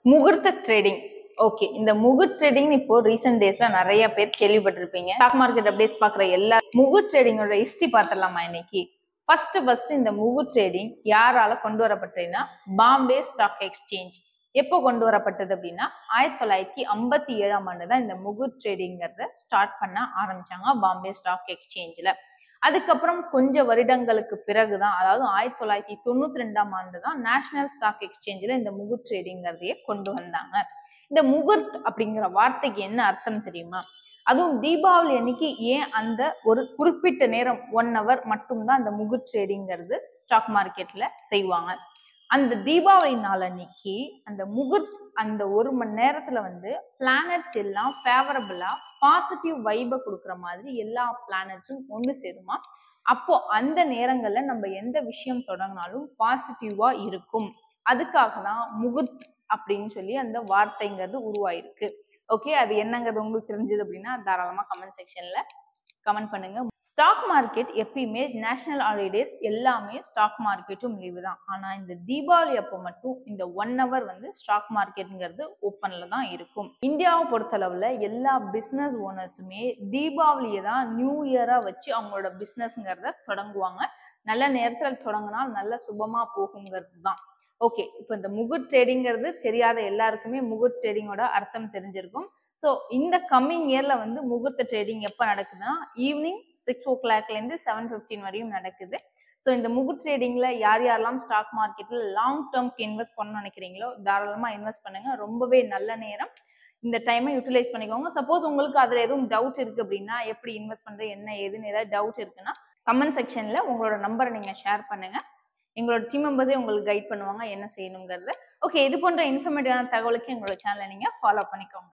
முகூர்த்த trading okay இந்த Muhurat trading இப்போ ரீசெண்ட் டேஸ்ல நிறைய பேர் கேள்விப்பட்டிருப்பீங்க ஸ்டாக் மார்க்கெட் அப்டேட்ஸ் பாக்குற எல்லா முகூர்த் ட்ரேடிங்கோட ஹிஸ்டரி பார்த்துடலாமா இன்னைக்கு ஃபர்ஸ்ட் ஃபர்ஸ்ட் இந்த முகூர்த் ட்ரேடிங் யாரால கொண்டு வரப்பட்டதுன்னா பாம்பே ஸ்டாக் எக்ஸ்சேஞ்ச் எப்போ கொண்டு வரப்பட்டது அப்படின்னா ஆயிரத்தி தொள்ளாயிரத்தி ஐம்பத்தி ஏழாம் ஆண்டு தான் இந்த முகூர்த் ட்ரேடிங்கிறத ஸ்டார்ட் பண்ண ஆரம்பிச்சாங்க பாம்பே ஸ்டாக் எக்ஸ்சேஞ்சில் அதுக்கப்புறம் கொஞ்சம் வருடங்களுக்கு பிறகுதான் அதாவது ஆயிரத்தி தொள்ளாயிரத்தி தொண்ணூத்தி ரெண்டாம் ஆண்டு தான் நேஷனல் ஸ்டாக் எக்ஸ்சேஞ்சில் இந்த முகூர்த் ட்ரேடிங்கிறதையே கொண்டு வந்தாங்க இந்த முகூர்த் அப்படிங்கிற வார்த்தைக்கு என்ன அர்த்தம் தெரியுமா அதுவும் தீபாவளி அன்னைக்கு ஏன் அந்த ஒரு குறிப்பிட்ட நேரம் ஒன் ஹவர் மட்டும்தான் அந்த முகூர்த் ட்ரேடிங்கிறது ஸ்டாக் மார்க்கெட்ல செய்வாங்க அந்த தீபாவளி நாள் அன்னைக்கு அந்த முகூர்த் அந்த ஒரு மணி நேரத்துல வந்து பிளானட்ஸ் எல்லாம் ஃபேவரபிளா பாசிட்டிவ் வைபை கொடுக்குற மாதிரி எல்லா பிளானட்ஸும் ஒன்று சேருமா அப்போ அந்த நேரங்கள்ல நம்ம எந்த விஷயம் தொடங்கினாலும் பாசிட்டிவா இருக்கும் அதுக்காக தான் முகூர்த் அப்படின்னு சொல்லி அந்த வார்த்தைங்கிறது உருவாயிருக்கு ஓகே அது என்னங்கிறது உங்களுக்கு தெரிஞ்சது அப்படின்னா தாராளமா கமெண்ட் செக்ஷன்ல கமெண்ட் பண்ணுங்க ஸ்டாக் மார்க்கெட் எப்பயுமே நேஷனல் ஹாலிடேஸ் எல்லாமே ஸ்டாக் மார்க்கெட்டும் லீவு தான் ஆனா இந்த தீபாவளி அப்போ மட்டும் இந்த ஒன் ஹவர் வந்து ஸ்டாக் மார்க்கெட்டுங்கிறது ஓப்பன்ல தான் இருக்கும் இந்தியாவை பொறுத்தளவுல எல்லா பிஸ்னஸ் ஓனர்ஸுமே தீபாவளியை தான் நியூ இயரா வச்சு அவங்களோட பிஸ்னஸ்ங்கிறத தொடங்குவாங்க நல்ல நேரத்துல தொடங்கினால் நல்ல சுபமா போகுங்கிறது தான் ஓகே இப்போ இந்த முகூர்த் ட்ரேடிங்கிறது தெரியாத எல்லாருக்குமே முகூர்த் ட்ரேடிங்கோட அர்த்தம் தெரிஞ்சிருக்கும் ஸோ இந்த கம்மிங் இயர்ல வந்து முகூர்த்த ட்ரேடிங் எப்போ நடக்குதுன்னா ஈவினிங் சிக்ஸ் ஓ கிளாக்லேருந்து செவன் ஃபிஃப்டின் வரையும் நடக்குது ஸோ இந்த முகூர்த் ட்ரேடிங்ல யார் யாரெல்லாம் ஸ்டாக் மார்க்கெட்ல லாங் டேர்ம்க்கு இன்வெஸ்ட் பண்ணணும்னு நினைக்கிறீங்களோ தாராளமா இன்வெஸ்ட் பண்ணுங்க ரொம்பவே நல்ல நேரம் இந்த டைமை யூட்டிலைஸ் பண்ணிக்கோங்க சப்போஸ் உங்களுக்கு அதுல எதுவும் டவுட்ஸ் இருக்கு அப்படின்னா எப்படி இன்வெஸ்ட் பண்றது என்ன ஏதுன்னு ஏதாவது டவுட் இருக்குன்னா கமெண்ட் செக்ஷன்ல உங்களோட நம்பரை நீங்க ஷேர் பண்ணுங்க எங்களோட டீம் மெம்பர்ஸே உங்களுக்கு கைட் பண்ணுவாங்க என்ன செய்யணுங்கிறது ஓகே இது போன்ற இன்ஃபர்மேட்டிவான தகவலுக்கு எங்களோட சேனலை நீங்க ஃபாலோ பண்ணிக்கோங்க